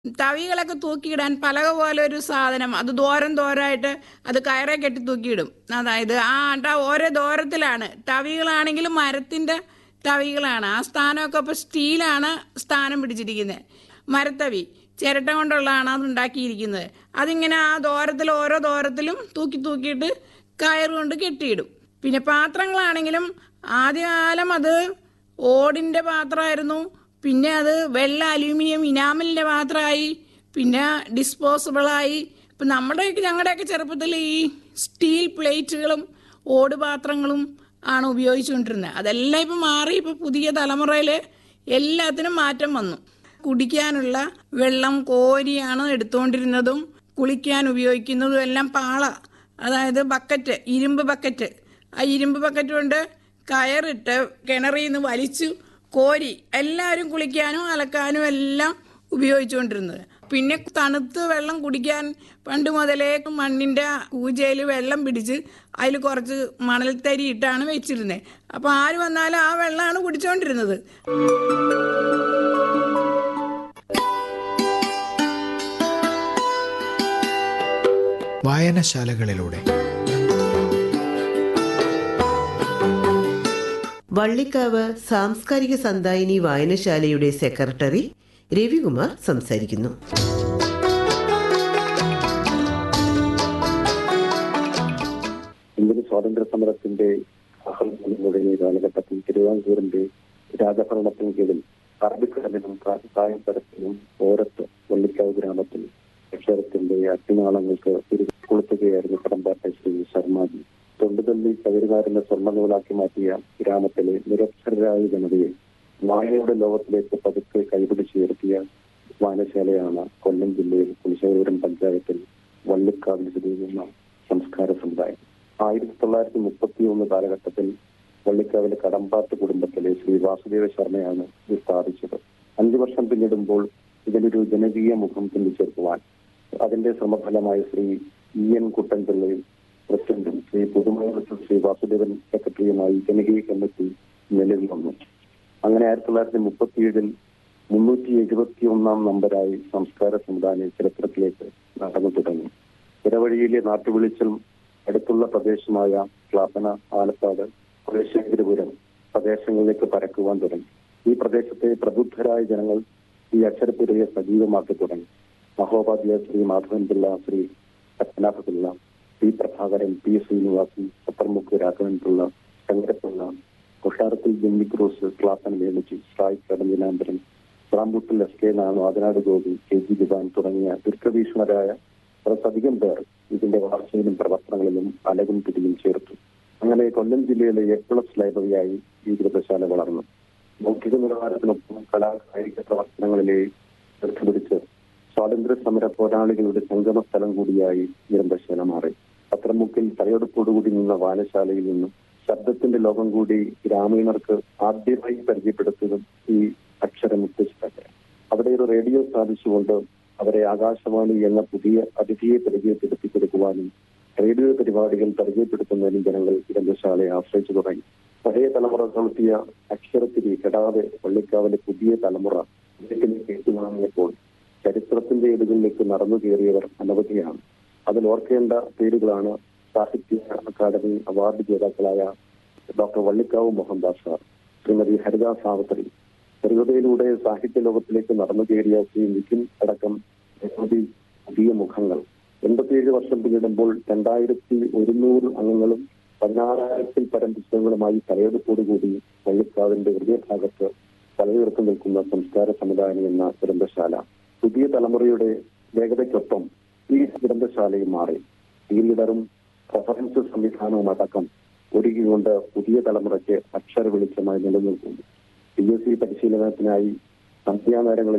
തവികളൊക്കെ തൂക്കിയിടാൻ പലക പോലെ ഒരു സാധനം അത് ദോരം ദോരമായിട്ട് അത് കയറെ കെട്ടി തൂക്കിയിടും അതായത് ആ അട്ട ഓരോ ദോരത്തിലാണ് തവികളാണെങ്കിലും മരത്തിന്റെ തവികളാണ് ആ സ്ഥാനമൊക്കെ ഇപ്പൊ സ്റ്റീലാണ് സ്ഥാനം പിടിച്ചിരിക്കുന്നത് മരത്തവി ചിരട്ട കൊണ്ടുള്ളതാണ് അത് ഉണ്ടാക്കിയിരിക്കുന്നത് അതിങ്ങനെ ആ ദോരത്തിൽ ഓരോ ദോരത്തിലും തൂക്കി തൂക്കിയിട്ട് കയറ് കൊണ്ട് കെട്ടിയിടും പിന്നെ പാത്രങ്ങളാണെങ്കിലും ആദ്യകാലം അത് ഓടിന്റെ പാത്രമായിരുന്നു പിന്നെ അത് വെള്ള അലൂമിനിയം ഇനാമലിന്റെ പാത്രമായി പിന്നെ ഡിസ്പോസിബിളായി ഇപ്പം നമ്മുടെയൊക്കെ ഞങ്ങളുടെയൊക്കെ ചെറുപ്പത്തിൽ ഈ സ്റ്റീൽ പ്ലേറ്റുകളും ഓട് പാത്രങ്ങളും ആണ് ഉപയോഗിച്ചുകൊണ്ടിരുന്നത് അതെല്ലാം ഇപ്പം മാറി ഇപ്പം പുതിയ തലമുറയിൽ എല്ലാത്തിനും മാറ്റം വന്നു കുടിക്കാനുള്ള വെള്ളം കോരിയാണ് എടുത്തുകൊണ്ടിരുന്നതും കുളിക്കാൻ ഉപയോഗിക്കുന്നതും എല്ലാം പാള അതായത് ബക്കറ്റ് ഇരുമ്പ് ബക്കറ്റ് ആ ഇരുമ്പ് ബക്കറ്റ് കൊണ്ട് കയറിട്ട് കിണറിൽ നിന്ന് വലിച്ചു കോരി എല്ലാവരും കുളിക്കാനും അലക്കാനും എല്ലാം ഉപയോഗിച്ചുകൊണ്ടിരുന്നത് പിന്നെ തണുത്ത് വെള്ളം കുടിക്കാൻ പണ്ട് മുതലേ മണ്ണിൻ്റെ കൂജയിൽ വെള്ളം പിടിച്ച് അതിൽ കുറച്ച് മണൽത്തരി ഇട്ടാണ് വെച്ചിരുന്നത് അപ്പോൾ ആര് വന്നാലും ആ വെള്ളമാണ് കുടിച്ചുകൊണ്ടിരുന്നത് വായനശാലകളിലൂടെ വള്ളിക്കാവ് സാംസ്കാരിക സന്തായിനി വായനശാലയുടെ സെക്രട്ടറി രവികുമാർ സംസാരിക്കുന്നു ഇന്ത്യൻ സ്വാതന്ത്ര്യ സമരത്തിന്റെ ആഹ്ലാദം തുടങ്ങിയ കാലഘട്ടത്തിൽ തിരുവിതാംകൂറിന്റെ രാജഭരണത്തിന് കീഴിൽ അറബിക്കടലിനും കായപ്പരത്തിനും ഓരത്ത് വള്ളിക്കാവ് ഗ്രാമത്തിൽ അക്ഷരത്തിന്റെ അഗ്നിനാളങ്ങൾക്ക് കൊളുത്തുകയായിരുന്നു കടമ്പാട്ടെ ശ്രീ ശർമാജി തൊണ്ടുതല്ലി കതിരുകാരന്റെ സ്വർണ്ണനൂലാക്കി മാറ്റിയ ഗ്രാമത്തിലെ നിരക്ഷരരായ ജനതയെ വായനയുടെ ലോകത്തിലേക്ക് പതുക്കെ കൈപിടിച്ചുയർത്തിയ വായനശാലയാണ് കൊല്ലം ജില്ലയിൽ കുലശേഖരം പഞ്ചായത്തിൽ വള്ളിക്കാവിൽ സ്ഥിതി ചെയ്യുന്ന സംസ്കാര സമുദായം ആയിരത്തി തൊള്ളായിരത്തി മുപ്പത്തി ഒന്ന് കാലഘട്ടത്തിൽ വള്ളിക്കാവിലെ കടമ്പാട്ട് കുടുംബത്തിലെ ശ്രീ വാസുദേവ ശർമ്മയാണ് ഇത് സ്ഥാപിച്ചത് അഞ്ചു വർഷം പിന്നിടുമ്പോൾ ഇതിനൊരു ജനകീയ മുഖം പിന്നിച്ചേർക്കുവാൻ അതിന്റെ ശ്രമഫലമായി ശ്രീ ഇ എൻ കുട്ടൻപിള്ളയും പ്രസിഡന്റും ശ്രീ പുതുമയൂരത്തിൽ ശ്രീ വാസുദേവൻ സെക്രട്ടറിയുമായി ജനകീയ കമ്മിറ്റി നിലവിൽ വന്നു അങ്ങനെ ആയിരത്തി തൊള്ളായിരത്തി മുപ്പത്തിയേഴിൽ മുന്നൂറ്റി എഴുപത്തി ഒന്നാം നമ്പരായി സംസ്കാര സമുദായ ചരിത്രത്തിലേക്ക് നടന്നു തുടങ്ങി ഇടവഴിയിലെ നാട്ടുവിളിച്ചൽ അടുത്തുള്ള പ്രദേശമായ ക്ലാപ്പന ആലപ്പാട് കുലശേഖരപുരം പ്രദേശങ്ങളിലേക്ക് പരക്കുവാൻ തുടങ്ങി ഈ പ്രദേശത്തെ പ്രബുദ്ധരായ ജനങ്ങൾ ഈ അക്ഷരപ്പുരയെ സജീവമാക്കി തുടങ്ങി മഹോപാധ്യായ ശ്രീ മാധവൻ പിള്ള ശ്രീ പത്മനാഭപിള്ള പി പ്രഭാകരൻ പി ശ്രീനിവാസൻ സപ്പർമുക്ക് രാഘവൻ പിള്ള ശങ്കരപിള്ള കൊട്ടാരത്തിൽ ജെന്നി ക്രൂസ് ക്ലാപ്പൻ വേണിച്ചു സായ് കടഞ്ഞിലാംബരൻ റാംബുട്ടിൽ എസ് കെ നാണു ആദനാട് ഗോപി കെ ജി ദിവാൻ തുടങ്ങിയ ദീർഘവീക്ഷണരായ കുറച്ചധികം പേർ ഇതിന്റെ വളർച്ചയിലും പ്രവർത്തനങ്ങളിലും അലകും തിരിയും ചേർത്തു അങ്ങനെ കൊല്ലം ജില്ലയിലെ എ പ്ലസ് ലൈബ്രറിയായി ഈ ഗ്രന്ഥശാല വളർന്നു ബൗദ്ധിക നിലവാരത്തിനൊപ്പം കലാ കായിക പ്രവർത്തനങ്ങളിലെ ശ്രദ്ധ പിടിച്ച് സ്വാതന്ത്ര്യ സമര പോരാളികളുടെ സംഗമ സ്ഥലം കൂടിയായി ഗ്രന്ഥശാല മാറി പത്രമുക്കിൽ തലയെടുപ്പോടുകൂടി നിന്ന വായനശാലയിൽ നിന്നും ശബ്ദത്തിന്റെ ലോകം കൂടി ഗ്രാമീണർക്ക് ആദ്യമായി പരിചയപ്പെടുത്തിയതും ഈ അക്ഷരമുത്തശ്ശിതൊക്കെ അവിടെ ഒരു റേഡിയോ സ്ഥാപിച്ചുകൊണ്ട് അവരെ ആകാശവാണി എന്ന പുതിയ അതിഥിയെ പരിചയപ്പെടുത്തി കൊടുക്കുവാനും റേഡിയോ പരിപാടികൾ പരിചയപ്പെടുത്തുന്നതിനും ജനങ്ങൾ ഗ്രന്ഥശാലയെ ആശ്രയിച്ചു തുടങ്ങി പഴയ തലമുറ നടത്തിയ അക്ഷരത്തിരി കെടാതെ പള്ളിക്കാവിലെ പുതിയ തലമുറ ഇതിലേക്ക് ഏറ്റുവാങ്ങിയപ്പോൾ ചരിത്രത്തിന്റെ ഇടുകളിലേക്ക് നടന്നു കയറിയവർ അനവധിയാണ് അതിൽ ഓർക്കേണ്ട പേരുകളാണ് സാഹിത്യ അക്കാദമി അവാർഡ് ജേതാക്കളായ ഡോക്ടർ വള്ളിക്കാവ് മോഹൻദാസ് സാർ ശ്രീമതി ഹരിത സാവത്രി ചെറുകഥയിലൂടെ സാഹിത്യ ലോകത്തിലേക്ക് നടന്നു കയറിയ ശ്രീ നിഖിൻ അടക്കം നിരവധി പുതിയ മുഖങ്ങൾ എൺപത്തിയേഴ് വർഷം പിന്നിടുമ്പോൾ രണ്ടായിരത്തി ഒരുന്നൂറ് അംഗങ്ങളും പതിനാറായിരത്തിൽ പരം പുസ്തകങ്ങളുമായി തലയെടുപ്പോടുകൂടി വള്ളിക്കാവിന്റെ ഹൃദയഭാഗത്ത് തലയുയർത്തി നിൽക്കുന്ന സംസ്കാര സമുദായം എന്ന ഗ്രന്ഥശാല പുതിയ തലമുറയുടെ വേഗതയ്ക്കൊപ്പം ഈ ഗ്രന്ഥശാലയും മാറി ഈ ലീഡറും റഫറൻസ് സംവിധാനവും അടക്കം ഒരുക്കിക്കൊണ്ട് പുതിയ തലമുറയ്ക്ക് അക്ഷര വെളിച്ചമായി നിലനിൽക്കുന്നു പി എസ് സി പരിശീലനത്തിനായി സന്ധ്യാനേരങ്ങളിൽ